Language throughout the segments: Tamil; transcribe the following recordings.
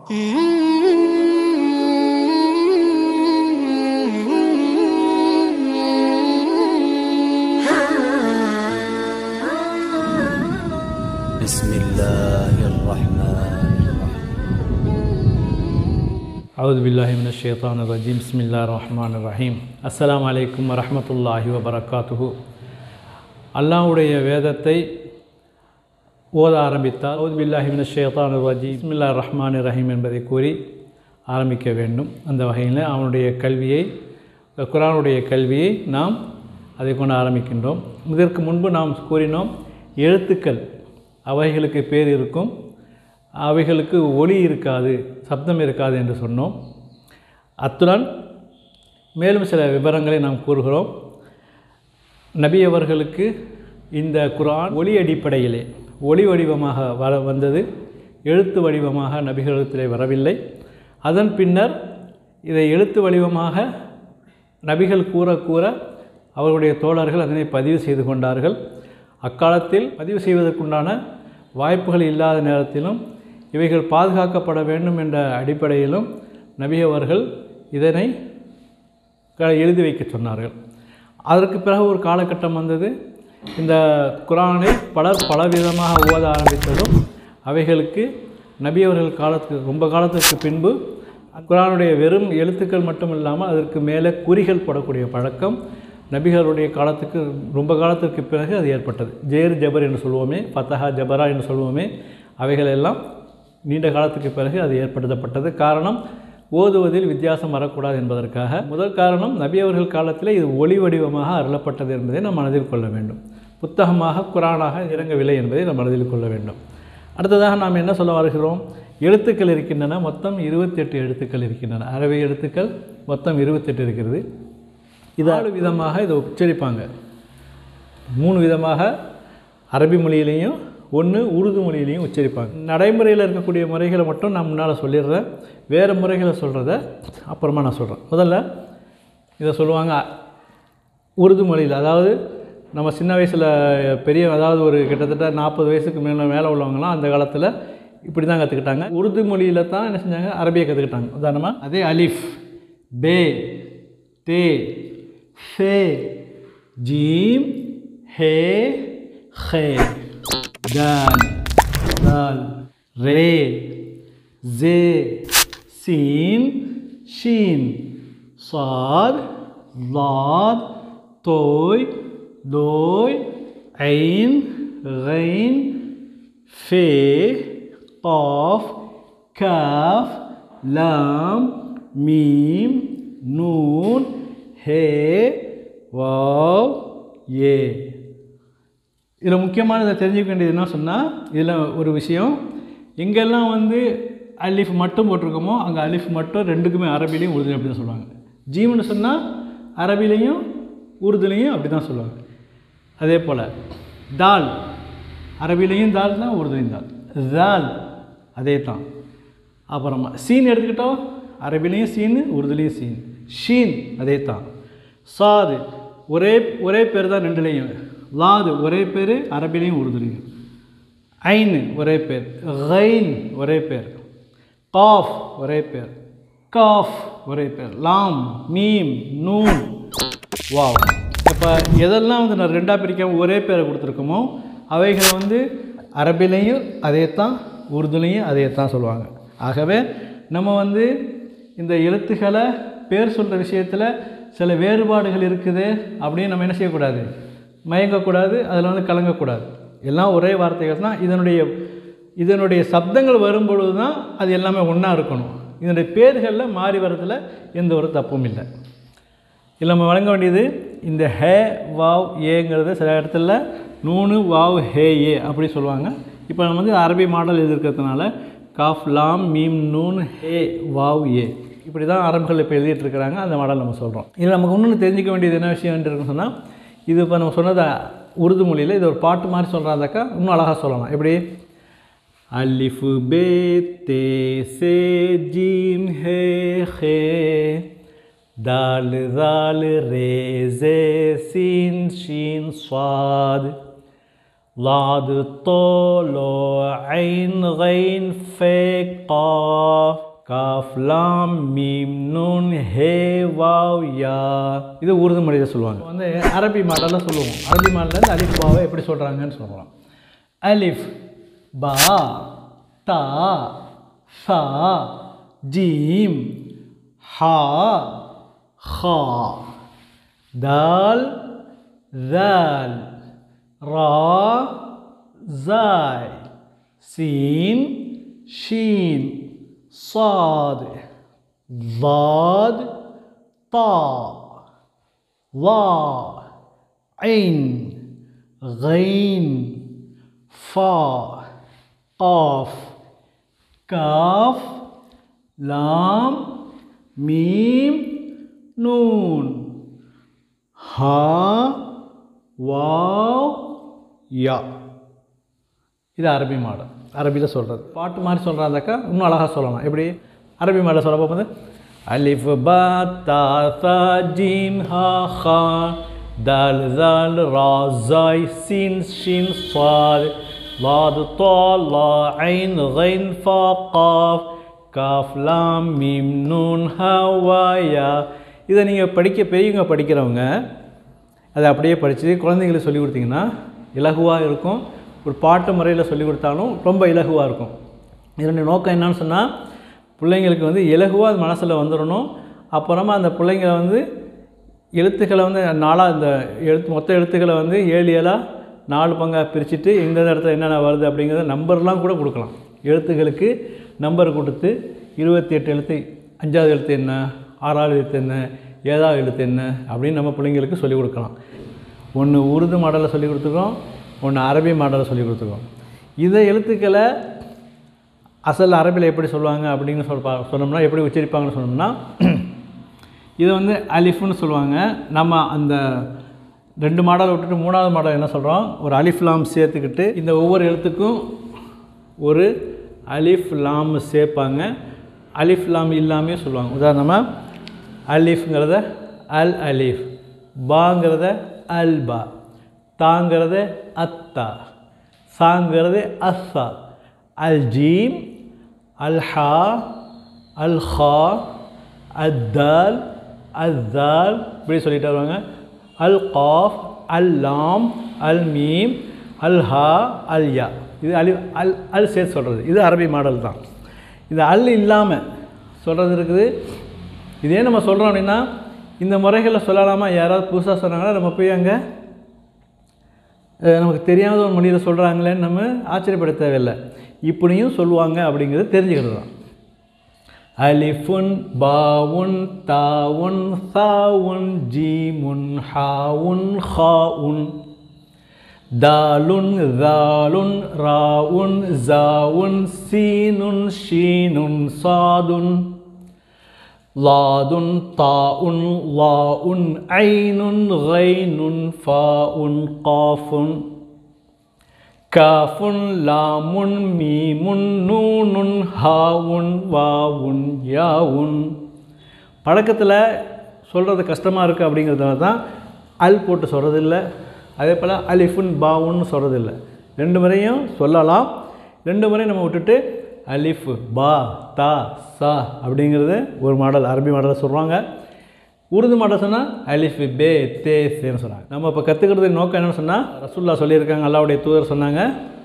بسم الله الرحمن الرحيم أعوذ بالله من الشيطان الرجيم بسم الله الرحمن الرحيم அஸ்ஸலாமு அலைக்கும் வரஹ்மத்துல்லாஹி வபரகாத்துஹு அல்லாஹ்வுடைய வேதத்தை ஓத ஆரம்பித்தால் அவுது பில்லாஹி மின ஷேத்தான் ரஜீம் பிஸ்மில்லா ரஹ்மான் ரஹீம் என்பதை கூறி ஆரம்பிக்க வேண்டும் அந்த வகையில் அவனுடைய கல்வியை குரானுடைய கல்வியை நாம் அதை கொண்டு ஆரம்பிக்கின்றோம் இதற்கு முன்பு நாம் கூறினோம் எழுத்துக்கள் அவைகளுக்கு பேர் இருக்கும் அவைகளுக்கு ஒளி இருக்காது சப்தம் இருக்காது என்று சொன்னோம் அத்துடன் மேலும் சில விவரங்களை நாம் கூறுகிறோம் நபி அவர்களுக்கு இந்த குர்ஆன் ஒளி அடிப்படையிலே ஒளி வடிவமாக வர வந்தது எழுத்து வடிவமாக நபிகளிடத்திலே வரவில்லை அதன் பின்னர் இதை எழுத்து வடிவமாக நபிகள் கூற கூற அவர்களுடைய தோழர்கள் அதனை பதிவு செய்து கொண்டார்கள் அக்காலத்தில் பதிவு செய்வதற்குண்டான வாய்ப்புகள் இல்லாத நேரத்திலும் இவைகள் பாதுகாக்கப்பட வேண்டும் என்ற அடிப்படையிலும் நபி அவர்கள் இதனை க- எழுதி வைக்க சொன்னார்கள் அதற்கு பிறகு ஒரு காலகட்டம் வந்தது இந்த குரானை பலர் பலவிதமாக ஓத ஆரம்பித்ததும் அவைகளுக்கு நபி அவர்கள் காலத்துக்கு ரொம்ப காலத்துக்கு பின்பு குரானுடைய வெறும் எழுத்துக்கள் மட்டும் இல்லாமல் அதற்கு மேலே குறிகள் போடக்கூடிய பழக்கம் நபிகளுடைய காலத்துக்கு ரொம்ப காலத்திற்கு பிறகு அது ஏற்பட்டது ஜேர் ஜபர் என்று சொல்லுவோமே ஃபத்தஹா ஜபரா என்று சொல்லுவோமே அவைகள் எல்லாம் நீண்ட காலத்துக்கு பிறகு அது ஏற்படுத்தப்பட்டது காரணம் ஓதுவதில் வித்தியாசம் வரக்கூடாது என்பதற்காக முதல் காரணம் நபி அவர்கள் காலத்தில் இது ஒளி வடிவமாக அருளப்பட்டது என்பதை நாம் மனதில் கொள்ள வேண்டும் புத்தகமாக குரானாக இறங்கவில்லை என்பதை நாம் மனதில் கொள்ள வேண்டும் அடுத்ததாக நாம் என்ன சொல்ல வருகிறோம் எழுத்துக்கள் இருக்கின்றன மொத்தம் இருபத்தெட்டு எழுத்துக்கள் இருக்கின்றன அரபி எழுத்துக்கள் மொத்தம் இருபத்தெட்டு இருக்கிறது இது நாலு விதமாக இதை உச்சரிப்பாங்க மூணு விதமாக அரபி மொழியிலையும் ஒன்று உருது மொழியிலையும் உச்சரிப்பாங்க நடைமுறையில் இருக்கக்கூடிய முறைகளை மட்டும் நான் முன்னால் சொல்லிடுறேன் வேறு முறைகளை சொல்கிறத அப்புறமா நான் சொல்கிறேன் முதல்ல இதை சொல்லுவாங்க உருது மொழியில் அதாவது நம்ம சின்ன வயசில் பெரிய அதாவது ஒரு கிட்டத்தட்ட நாற்பது வயசுக்கு மேலே மேலே உள்ளவங்கலாம் அந்த காலத்தில் இப்படி தான் கற்றுக்கிட்டாங்க உருது மொழியில் தான் என்ன செஞ்சாங்க அரபியை கற்றுக்கிட்டாங்க உதாரணமாக அதே அலிஃப் பே தே ஃபே ஜீம் ஹே ஹே தால் தால் ரே ஜே சீன் ஷீன் صاد ضاد طوي دوي عين غين في قاف كاف لام ميم نون هي واو யே இதில் முக்கியமானதை தெரிஞ்சுக்க வேண்டியது என்ன சொன்னால் இதில் ஒரு விஷயம் எங்கெல்லாம் வந்து அலிஃப் மட்டும் போட்டிருக்கோமோ அங்கே அலிஃப் மட்டும் ரெண்டுக்குமே அரபிலையும் உருதுலையும் அப்படி தான் சொல்லுவாங்க ஜீம்னு சொன்னால் அரபிலையும் உருதுலையும் அப்படி தான் சொல்லுவாங்க அதே போல் தால் அரபிலையும் தால் தான் உருதுலையும் தால் தால் அதே தான் அப்புறமா சீன் எடுத்துக்கிட்டோம் அரபிலையும் சீன் உருதுலையும் சீன் ஷீன் அதே தான் சாது ஒரே ஒரே பேர் தான் ரெண்டுலேயும் லாது ஒரே பேர் அரபிலையும் உருதுலையும் ஐன் ஒரே பேர் கைன் ஒரே பேர் காஃப் ஒரே பேர் காஃப் ஒரே பேர் லாம் மீம் நூன் வாவ் இப்போ எதெல்லாம் வந்து நான் ரெண்டாக பிரிக்காம ஒரே பேரை கொடுத்துருக்கோமோ அவைகளை வந்து அரபிலையும் அதே தான் உருதுலையும் அதே தான் சொல்லுவாங்க ஆகவே நம்ம வந்து இந்த எழுத்துக்களை பேர் சொல்கிற விஷயத்தில் சில வேறுபாடுகள் இருக்குது அப்படின்னு நம்ம என்ன செய்யக்கூடாது மயங்கக்கூடாது அதில் வந்து கலங்கக்கூடாது எல்லாம் ஒரே வார்த்தைகள் தான் இதனுடைய இதனுடைய சப்தங்கள் வரும்பொழுது தான் அது எல்லாமே ஒன்றா இருக்கணும் இதனுடைய பேர்களில் மாறி வரதுல எந்த ஒரு தப்பும் இல்லை இதில் நம்ம வழங்க வேண்டியது இந்த ஹே வாவ் ஏங்கிறது சில இடத்துல நூனு வாவ் ஹே ஏ அப்படி சொல்லுவாங்க இப்போ நம்ம வந்து அரபி மாடல் எதிர்க்கிறதுனால காஃப் லாம் மீம் நூன் ஹே வாவ் ஏ இப்படி தான் அரபுகள் இப்போ எழுதிட்டு இருக்கிறாங்க அந்த மாடல் நம்ம சொல்கிறோம் இதில் நமக்கு இன்னொன்று தெரிஞ்சிக்க வேண்டியது என்ன விஷயம் இருக்குன்னு சொன்னால் இது இப்போ நம்ம சொன்னதை உருது மொழியில் இது ஒரு பாட்டு மாதிரி சொல்கிறாந்தாக்கா இன்னும் அழகாக சொல்லலாம் எப்படி अलिफ बे ते से जीम है खे दाल दाल रे जे सीन शीन स्वाद லாது தோலோ ஐன் கைன் ஃபே காஃப் காஃப் லாம் மீம் நூன் ஹே வாவ் யா இது உருது மொழியில் சொல்லுவாங்க வந்து அரபி மாடலில் சொல்லுவோம் அரபி மாடலில் அலிஃப் பாவை எப்படி சொல்கிறாங்கன்னு சொல்கிறோம் அலிஃப் பா தா சா ஜீம் ஹா ஹா தால் ذال را زاي سين شين صاد ضاد طاء ظا عين غين فاء قاف كاف لام ميم نون ஹா வாவ் யா இது அரபி மாடல் அரபியில் சொல்கிறது பாட்டு மாதிரி சொல்கிறாந்தாக்கா இன்னும் அழகாக சொல்லலாம் எப்படி அரபி மாடல் சொல்ல வந்து அலிஃப் பா தா தா ஜீம் ஹா ஹா தால் தால் ரா ஜாய் சீன் ஷின் சாத் லாது தா லா ஐன் கைன் ஃபா காஃப் காஃப் லாம் மீம் நூன் ஹா வா யா இதை நீங்கள் படிக்க பெரியவங்க படிக்கிறவங்க அதை அப்படியே படித்து குழந்தைங்களுக்கு சொல்லி கொடுத்தீங்கன்னா இலகுவாக இருக்கும் ஒரு பாட்டு முறையில் சொல்லி கொடுத்தாலும் ரொம்ப இலகுவாக இருக்கும் இதனுடைய நோக்கம் என்னன்னு சொன்னால் பிள்ளைங்களுக்கு வந்து இலகுவாக அது மனசில் வந்துடணும் அப்புறமா அந்த பிள்ளைங்களை வந்து எழுத்துக்களை வந்து நாளாக இந்த எழுத்து மொத்த எழுத்துக்களை வந்து ஏழு ஏழாக நாலு பங்காக பிரிச்சுட்டு எந்தெந்த இடத்துல என்னென்ன வருது அப்படிங்கிறத நம்பர்லாம் கூட கொடுக்கலாம் எழுத்துக்களுக்கு நம்பர் கொடுத்து இருபத்தி எட்டு எழுத்து அஞ்சாவது எழுத்து என்ன ஆறாவது எழுத்து என்ன ஏழாவது எழுத்து என்ன அப்படின்னு நம்ம பிள்ளைங்களுக்கு சொல்லிக் கொடுக்கலாம் ஒன்று உருது மாடலில் சொல்லிக் கொடுத்துருக்கோம் ஒன்று அரபி மாடலில் சொல்லிக் கொடுத்துருக்கோம் இதை எழுத்துக்களை அசல் அரபியில் எப்படி சொல்லுவாங்க அப்படின்னு சொல் பா- சொன்னோம்னா எப்படி உச்சரிப்பாங்கன்னு சொன்னோம்னா இது வந்து அலிஃப்னு சொல்லுவாங்க நம்ம அந்த ரெண்டு மாடலை விட்டுட்டு மூணாவது மாடல் என்ன சொல்கிறோம் ஒரு அலிஃப் லாம் சேர்த்துக்கிட்டு இந்த ஒவ்வொரு எழுத்துக்கும் ஒரு அலிஃப் லாம் சேர்ப்பாங்க அலிஃப் லாம் இல்லாமே சொல்லுவாங்க உதாரணமாக அலிஃப்ங்கிறத அல் அலிஃப் பாங்கிறத அல் பா தாங்கிறத அத்தா சாங்கிறது அஸ்ஸா அல் ஜீம் அல் ஹா அல் ஹா அத்தால் அத்தால் இப்படி சொல்லிட்டு வருவாங்க அல் காஃப் அல் லாம் அல் மீம் அல் ஹா அல் யா இது அலி அல் அல் சேர்த்து சொல்கிறது இது அரபி மாடல் தான் இது அல் இல்லாமல் சொல்கிறது இருக்குது இதே நம்ம சொல்கிறோம் அப்படின்னா இந்த முறைகளை சொல்லலாமா யாராவது புதுசாக சொன்னாங்கன்னா நம்ம போய் அங்கே அஹ் நமக்கு தெரியாத ஒரு மொழியில் சொல்கிறாங்களேன்னு நம்ம ஆச்சரியப்பட தேவையில்லை இப்படியும் சொல்லுவாங்க அப்படிங்கிறது தெரிஞ்சுக்கிறது தான் அலிஃபுன் பாவுன் தாவுன் சாவுன் ஜீமுன் ஹாவுன் ஹாவுன் தாலுன் தாலுன் ராவுன் ஜாவுன் சீனுன் ஷீனுன் சாதுன் லாதுன் தாஉன் லாஉன் ஐனுன் கைனுன் ஃபாஉன் காஃபுன் காஃபுன் லாமுன் மீமுன் நூனுன் ஹாவுன் வாவுன் யாவுன் பழக்கத்தில் சொல்கிறது கஷ்டமாக இருக்குது அப்படிங்கிறதுனால தான் அல் போட்டு சொல்கிறது இல்லை அதே போல் அலிஃபுன் பாவுன்னு சொல்கிறது இல்லை ரெண்டு முறையும் சொல்லலாம் ரெண்டு முறையும் நம்ம விட்டுட்டு அலிஃப் பா தா சா அப்படிங்கிறது ஒரு மாடல் அரபி மாடலில் சொல்கிறாங்க உருது மாடல் சொன்னால் அலிஃப் பே தே சேன்னு சொன்னாங்க நம்ம இப்போ கற்றுக்கிறது நோக்கம் என்னன்னு சொன்னால் ரசூல்லா சொல்லியிருக்காங்க அல்லாவுடைய தூதர் சொன்னாங்க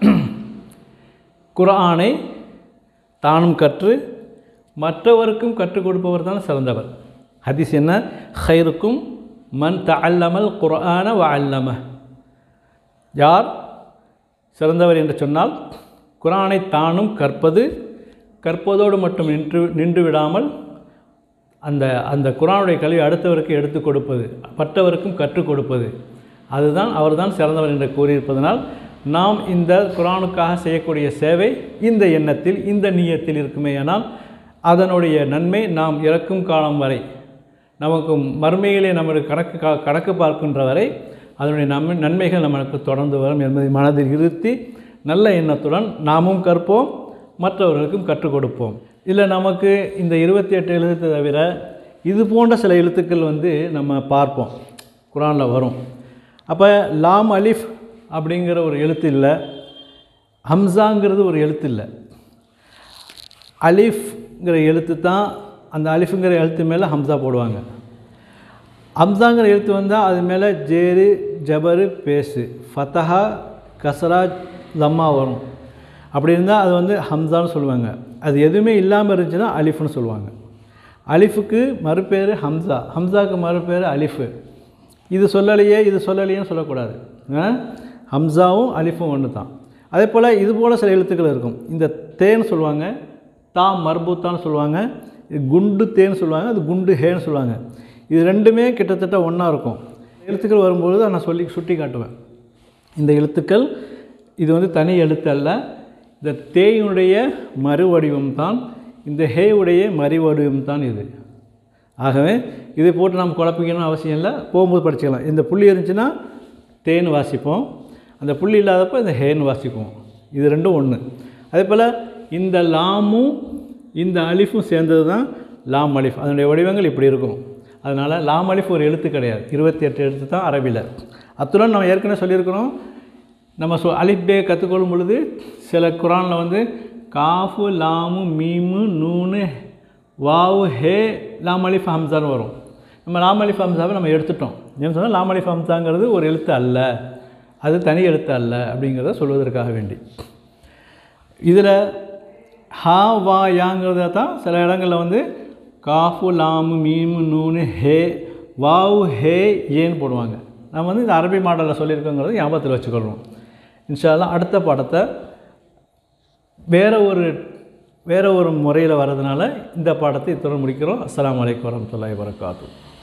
குர்ஆனை தானும் கற்று மற்றவருக்கும் கற்றுக் கொடுப்பவர் தான் சிறந்தவர் ஹதீஸ் என்ன ஹைருக்கும் மன் தஅல்லமல் குர்ஆன வ அல்லம யார் சிறந்தவர் என்று சொன்னால் குர்ஆனை தானும் கற்பது கற்பதோடு மட்டும் நின்று நின்று விடாமல் அந்த அந்த குர்ஆனுடைய கல்வி அடுத்தவருக்கு எடுத்துக் கொடுப்பது மற்றவருக்கும் கற்றுக் கொடுப்பது அதுதான் அவர்தான் சிறந்தவர் என்று கூறியிருப்பதனால் நாம் இந்த குர்ஆனுக்காக செய்யக்கூடிய சேவை இந்த எண்ணத்தில் இந்த நீயத்தில் இருக்குமேயானால் அதனுடைய நன்மை நாம் இறக்கும் காலம் வரை நமக்கு மறுமையிலே நம்முடைய கணக்கு கா கணக்கு பார்க்கின்ற வரை அதனுடைய நன்மை நன்மைகள் நமக்கு தொடர்ந்து வரும் என்பதை மனதில் இருத்தி நல்ல எண்ணத்துடன் நாமும் கற்போம் மற்றவர்களுக்கும் கற்றுக் கொடுப்போம் இல்லை நமக்கு இந்த இருபத்தி எட்டு எழுத்து தவிர இது போன்ற சில எழுத்துக்கள் வந்து நம்ம பார்ப்போம் குரானில் வரும் அப்போ லாம் அலிஃப் அப்படிங்கிற ஒரு எழுத்து இல்லை ஹம்சாங்கிறது ஒரு எழுத்து இல்லை அலிஃப்ங்கிற எழுத்து தான் அந்த அலிஃபுங்கிற எழுத்து மேலே ஹம்சா போடுவாங்க ஹம்சாங்கிற எழுத்து வந்தால் அது மேலே ஜேரு ஜபரு பேசு ஃபத்தஹா கசரா லம்மா வரும் அப்படி இருந்தால் அது வந்து ஹம்சான்னு சொல்லுவாங்க அது எதுவுமே இல்லாமல் இருந்துச்சுன்னா அலிஃப்னு சொல்லுவாங்க அலிஃபுக்கு மறுபேர் ஹம்சா ஹம்சாவுக்கு மறுபேர் அலிஃபு இது சொல்லலையே இது சொல்லலையேன்னு சொல்லக்கூடாது ஆ? ஹம்சாவும் அலிஃபும் ஒன்று தான் அதே போல் இது போல் சில எழுத்துக்கள் இருக்கும் இந்த தேன்னு சொல்லுவாங்க தா மர்பூத்தான்னு சொல்லுவாங்க இது குண்டு தேன்னு சொல்லுவாங்க அது குண்டு ஹேன்னு சொல்லுவாங்க இது ரெண்டுமே கிட்டத்தட்ட ஒன்றா இருக்கும் எழுத்துக்கள் வரும்பொழுது நான் சொல்லி சுட்டி காட்டுவேன் இந்த எழுத்துக்கள் இது வந்து தனி எழுத்து அல்ல இந்த தேயினுடைய மறுவடிவம் தான் இந்த ஹேவுடைய மறுவடிவம் தான் இது ஆகவே இதை போட்டு நாம் குழப்பிக்கணும்னு அவசியம் இல்லை போகும்போது படிச்சுக்கலாம் இந்த புள்ளி இருந்துச்சுன்னா தேன்னு வாசிப்போம் அந்த புள்ளி இல்லாதப்போ இந்த ஹேன்னு வாசிப்போம் இது ரெண்டும் ஒன்று அதே போல் இந்த லாமும் இந்த அலிஃபும் சேர்ந்தது தான் லாம் அலிஃப் அதனுடைய வடிவங்கள் இப்படி இருக்கும் அதனால் லாம் அலிஃப் ஒரு எழுத்து கிடையாது இருபத்தி எட்டு எழுத்து தான் அரபியில் அத்துடன் நம்ம ஏற்கனவே சொல்லியிருக்கிறோம் நம்ம சொ அலிஃப் பே கற்றுக்கொள்ளும் பொழுது சில குரானில் வந்து காஃபு லாமு மீமு நூனு வாவு ஹே லாம் அலிஃப் ஹம்சான்னு வரும் நம்ம லாம் அலிஃப் ஹம்சாவை நம்ம எடுத்துட்டோம் ஏன்னு சொன்னால் லாம் அலிஃப் ஹம்சாங்கிறது ஒரு எழுத்து அல்ல அது தனி எழுத்து அல்ல அப்படிங்கிறத சொல்வதற்காக வேண்டி இதில் ஹா வா யாங்கிறத தான் சில இடங்களில் வந்து காஃபு லாமு மீமு நூனு ஹே வாவு ஹே ஏன்னு போடுவாங்க நம்ம வந்து இந்த அரபி மாடலில் சொல்லியிருக்கோங்கிறத ஞாபகத்தில் வச்சுக்கொள்கிறோம் இன்ஷால்லா அடுத்த பாடத்தை வேறு ஒரு வேறு ஒரு முறையில் வர்றதுனால இந்த பாடத்தை இத்துடன் முடிக்கிறோம் அஸ்ஸலாமு அலைக்கும் வரமத்துல்லாஹி வரகாத்து